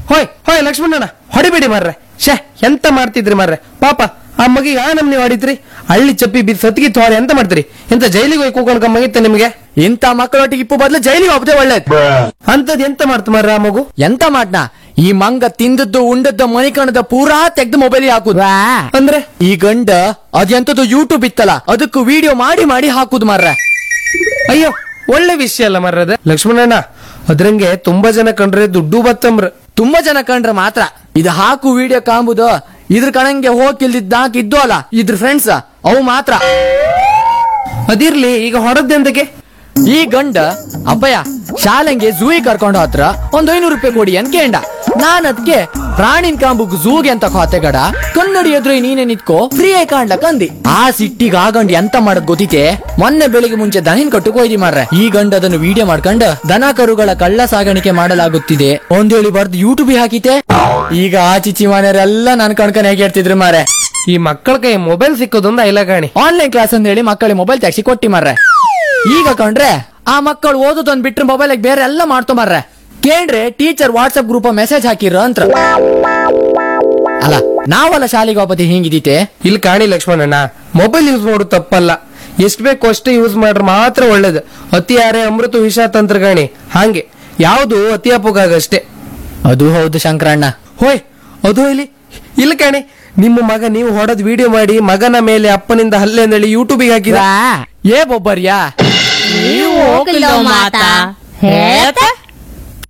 ಹೋಯ್ ಹೋಯ್ ಲಕ್ಷ್ಮಣಣ್ಣ ಹೊಡಿಬೇಡಿ ಮಾರ್ರೆ ಶೇ ಎಂತ ಮಾಡ್ತಿದ್ರಿ ಮಾರ್ರೆ ಪಾಪ ಆ ಮಗಿಗೆ ಆ ನಮ್ನಿ ಹೊಡಿತ್ರಿ ಹಳ್ಳಿ ಚಪ್ಪಿ ಬಿದ್ದು ಸತ್ತಿಗೆ ತೋರಿ ಎಂತ ಮಾಡ್ತೀರಿ ಎಂತ ಜೈಲಿಗೆ ಹೋಗಿ ಕೂಕೊಂಡು ಮಗಿತ್ತ ನಿಮಗೆ ಇಂಥ ಮಕ್ಕಳೊಟ್ಟಿಗೆ ಇಪ್ಪು ಬದಲು ಜೈಲಿಗೆ ಹೋಗ್ದೆ ಒಳ್ಳೇದು ಅಂತದ್ ಎಂತ ಮಾಡ್ತ ಮಾರ್ರೆ ಆ ಮಗು ಎಂತ ಮಾಡ್ನ ಈ ಮಂಗ ತಿಂದದ್ದು ಉಂಡದ್ದು ಮನಿಕಣದ ಪೂರಾ ತೆಗ್ದು ಮೊಬೈಲ್ ಹಾಕುದು ಅಂದ್ರೆ ಈ ಗಂಡ ಅದೆಂತದ್ದು ಯೂಟ್ಯೂಬ್ ಇತ್ತಲ್ಲ ಅದಕ್ಕೂ ವಿಡಿಯೋ ಮಾಡಿ ಮಾಡಿ ಹಾಕುದು ಮಾರ್ರೆ ಅಯ್ಯೋ ಒಳ್ಳೆ ವಿಷಯ ಅಲ್ಲ ಮರ್ರದ ಲಕ್ಷ್ಮಣಣ್ಣ ಅದ್ರಂಗೆ ತುಂಬಾ ಜನ ಕಂಡ್ರೆ ದುಡ್ಡು ಬತ್ತಂಬ್ರ ತುಂಬಾ ಜನ ಕಂಡ್ರೆ ಮಾತ್ರ ಇದು ಹಾಕು ವಿಡಿಯೋ ಕಾಂಬುದು ಇದ್ರ ಕಣಂಗೆ ಹೋಗಿಲ್ದಿದ್ದ ಇದ್ದು ಅಲ್ಲ ಇದ್ರ ಫ್ರೆಂಡ್ಸ್ ಅವು ಮಾತ್ರ ಅದಿರ್ಲಿ ಈಗ ಹೊರದ್ದೆಂತಕ್ಕೆ ಈ ಗಂಡ ಅಪ್ಪಯ್ಯ ಶಾಲೆಂಗೆ ಝೂಗೆ ಕರ್ಕೊಂಡು ಹತ್ರ ಒಂದ್ ಐನೂರು ರೂಪಾಯಿ ಕೊಡಿ ಅಂತ ಕೇಂಡ ನಾನ್ ಅದ್ಕೆ ಪ್ರಾಣಿನ್ ಕಾಂಬುಗ್ ಝೂಗೆ ಅಂತ ಖಾತೆ ಗಡ ಕನ್ನಡಿ ಎದುರು ನೀನೆ ನಿತ್ಕೋ ಫ್ರೀ ಆಗಿ ಕಾಣ್ಲಕ್ ಅಂದಿ ಆ ಸಿಟ್ಟಿಗೆ ಆ ಗಂಡ ಎಂತ ಮಾಡದ್ ಗೊತ್ತಿತೆ ಮೊನ್ನೆ ಬೆಳಿಗ್ಗೆ ಮುಂಚೆ ದನಿನ್ ಕಟ್ಟು ಕೊಯ್ದಿ ಮಾರ್ರೆ ಈ ಗಂಡ ಅದನ್ನು ವಿಡಿಯೋ ಮಾಡ್ಕೊಂಡ್ ದನ ಕರುಗಳ ಕಳ್ಳ ಸಾಗಾಣಿಕೆ ಮಾಡಲಾಗುತ್ತಿದೆ ಒಂದೇಳಿ ಬರ್ದು ಯೂಟ್ಯೂಬ್ ಹಾಕಿತೆ ಈಗ ಆ ಚಿಚ್ಚಿ ಮನೆಯವರೆಲ್ಲ ನನ್ ಕಣ್ಕನ್ ಹೇಗೆ ಹೇಳ್ತಿದ್ರು ಮಾರೆ ಈ ಮಕ್ಕಳ ಕೈ ಮೊಬೈಲ್ ಸಿಕ್ಕೋದೊಂದು ಐಲಗಾಣಿ ಆನ್ಲೈನ್ ಕ್ಲಾಸ್ ಅಂತ ಹೇಳಿ ಮಕ್ಕಳಿಗೆ ಮೊಬೈಲ್ ತೆಗ್ಸಿ ಕೊಟ್ಟಿ ಮಾರ್ರೆ ಈಗ ಕಂಡ್ರೆ ಆ ಮಕ್ಕಳು ಓದೋದೊಂದ್ ಬಿಟ್ರೆ ಮೊಬೈಲ್ ಬೇರೆ ಎಲ್ಲ ಮಾಡ್ತೊ ಮಾರ್ರೆ ಕೇಳ್ರೆ ಟೀಚರ್ ವಾಟ್ಸ್ಆಪ್ ಗ್ರೂಪ್ ಮೆಸೇಜ್ ಹಾಕಿರ ಅಂತ ಅಲ್ಲ ನಾವಲ್ಲ ಶಾಲೆಗೆ ವಾಪತಿ ಹಿಂಗಿದೀತೆ ಇಲ್ಲಿ ಕಾಣಿ ಲಕ್ಷ್ಮಣಣ್ಣ ಮೊಬೈಲ್ ಯೂಸ್ ಮಾಡೋದು ತಪ್ಪಲ್ಲ ಎಷ್ಟ್ ಬೇಕು ಅಷ್ಟೇ ಯೂಸ್ ಮಾಡ್ರೆ ಮಾತ್ರ ಒಳ್ಳೇದು ಅತಿ ಯಾರೇ ಅಮೃತ ವಿಷ ತಂತ್ರಗಾಣಿ ಹಾಗೆ ಯಾವುದು ಅತಿ ಅಪೋಗಾಗಷ್ಟೇ ಅದು ಹೌದು ಶಂಕರಣ್ಣ ಹೋಯ್ ಅದು ಇಲ್ಲಿ ಇಲ್ಲ ಕಾಣಿ ನಿಮ್ಮ ಮಗ ನೀವು ಹೊಡೆದ್ ವಿಡಿಯೋ ಮಾಡಿ ಮಗನ ಮೇಲೆ ಅಪ್ಪನಿಂದ ಹಲ್ಲೆ ಅಂದೇಳಿ ಯೂಟ್ಯೂಬಿಗೆ ಹಾಕಿದ ಏ ಬೊಬ್ಬರ್ಯಾ ನೀವು ಹೋಗಿಲ್ಲ ಮಾತಾ ಹೇಳ್ತಾ